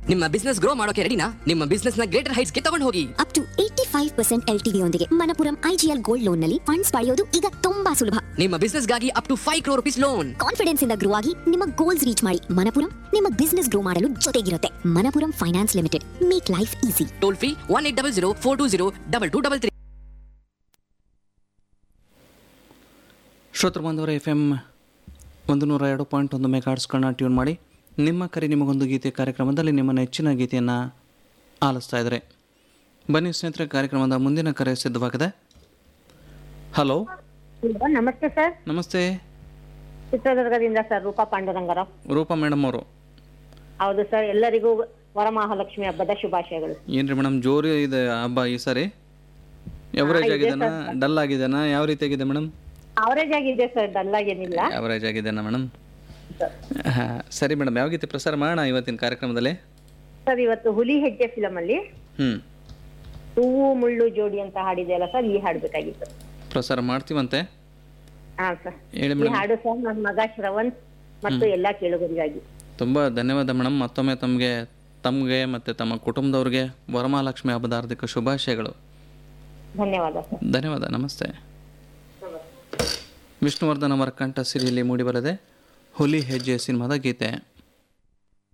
ನಿಮ್ಮ business grow ಮಾಡೋಕೆ ರೆಡಿನಾ ನಿಮ್ಮ ಬಿಸ್ನೆಸ್ ನ ಗ್ರೇಟರ್ ಹೈಟ್ಸ್ ಗೆ ತಗೊಂಡು ಹೋಗಿ up to eighty five percent L T ಯೊಂದಿಗೆ ಮನಪುರಂ ಐಜಿಎಲ್ ಗೋಲ್ಡ್ ಲೋನ್ ನಲ್ಲಿ ಫಂಡ್ಸ್ ಪಡೆಯೋದು ಈಗ ತುಂಬಾ ಸುಲಭ ನಿಮ್ಮ ಬಿಸ್ನೆಸ್ ಗಾಗಿ up to five crore rupees loan confidence ಇಂದ ಗ್ರೋ ಆಗಿ ನಿಮ್ಮ ಗೋಲ್ಸ್ ರೀಚ್ ಮಾಡಿ ಮನಪುರಂ ನಿಮ್ಮ ಬಿಸ್ನೆಸ್ ಗ್ರೋ ಮಾಡಲು ಜೊತೆಗಿರುತ್ತೆ Manappuram finance limited make life easy toll free one eight double zero four two zero double two double three ಶ್ರೋತೃ ಬಾಂಧವರ ಎಫ್ ಎಮ್ ಒಂದು ನೂರ ಎರಡು ಪಾಯಿಂಟ್ ಒಂದು ಮೆಗಾಟ್ಸ್ಗಳನ್ನ ಟ್ಯೂನ್ ಮಾಡಿ ನಿಮ್ಮ ಕರೆ ನಿಮಗೊಂದು ಗೀತೆ ಕಾರ್ಯಕ್ರಮದಲ್ಲಿ ನಿಮ್ಮ ನೆಚ್ಚಿನ ಗೀತೆಯನ್ನು ಆಲಿಸ್ತಾ ಇದ್ದಾರೆ ಬನ್ನಿ ಸ್ನೇಹಿತರೆ ಕಾರ್ಯಕ್ರಮದ ಮುಂದಿನ ಕರೆ ಸಿದ್ಧವಾಗಿದೆ ಹಲೋ ನಮಸ್ತೆ ಸರ್ ನಮಸ್ತೆ ಚಿತ್ರದುರ್ಗದಿಂದ ಸರ್ ರೂಪಾ ಪಾಂಡುರಂಗರಾವ್ ರೂಪಾ ಮೇಡಮ್ ಅವರು ಹೌದು ಸರ್ ಎಲ್ಲರಿಗೂ ವರಮಹಾಲಕ್ಷ್ಮಿ ಹಬ್ಬದ ಶುಭಾಶಯಗಳು ಏನ್ರಿ ಮೇಡಮ್ ಜೋರು ಇದೆ ಹಬ್ಬ ಈ ಸಾರಿ ಎವರೇಜ್ ಆಗಿದೆನಾ ಡಲ್ ಆಗಿದೆನಾ ಯಾವ ರೀತಿ ಆಗಿದೆ ಮೇಡಮ್ ಅವರೇಜ್ ಆಗಿದೆ ಸರ್ ಡಲ್ ಆಗೇನಿಲ್ಲ ಎವರೇಜ್ ಆಗಿದೆನಾ ಮೇಡಮ್ ಹಾಂ ಸರಿ ಮೇಡಮ್ ಯಾವ ಗೀತೆ ಪ್ರಸಾರ ಮಾಡೋಣ ಇವತ್ತಿನ ಕಾರ್ಯಕ್ರಮದಲ್ಲಿ ಸರ್ ಇವತ್ತು ಹುಲಿ ಹೆಜ್ಜೆ ಫಿಲಮ್ ಅಲ್ಲಿ ಹ್ಞೂ ಹೂವು ಮುಳ್ಳು ಜೋಡಿ ಅಂತ ಹಾಡಿದೆಯಲ್ಲ ಸರ್ ಈ ಹಾಡ್ಬೇಕಾಗಿತ್ತು ಪ್ರಸಾರ ಮಾಡ್ತೀವಂತೆ ಹಾ ಸರ್ ಹೇಳಿ ಈ ಮೇಡಮ್ ಹಾಡು ಸರ್ ನನ್ನ ಮಗ ಶ್ರವಣ್ ಮತ್ತು ಎಲ್ಲಾ ಕೇಳುಗರಿಗಾಗಿ ತುಂಬ ಧನ್ಯವಾದ ಮೇಡಮ್ ಮತ್ತೊಮ್ಮೆ ತಮಗೆ ತಮಗೆ ಮತ್ತು ತಮ್ಮ ಕುಟುಂಬದವ್ರಿಗೆ ವರಮಹಾಲಕ್ಷ್ಮಿ ಹಬ್ಬದ ಹಾರ್ದಿಕ ಶುಭಾಶಯಗಳು ಧನ್ಯವಾದ ಸರ್ ಧನ್ಯವಾದ ನಮಸ್ತೆ ವಿಷ್ಣುವರ್ಧನ್ ಅವರ ಕಂಠ ಸಿರಿಯಲ್ಲಿ ಮೂಡಿಬರದೆ ಹುಲಿ ಹೆಜ್ಜೆ ಸಿನಿಮಾದ ಗೀತೆ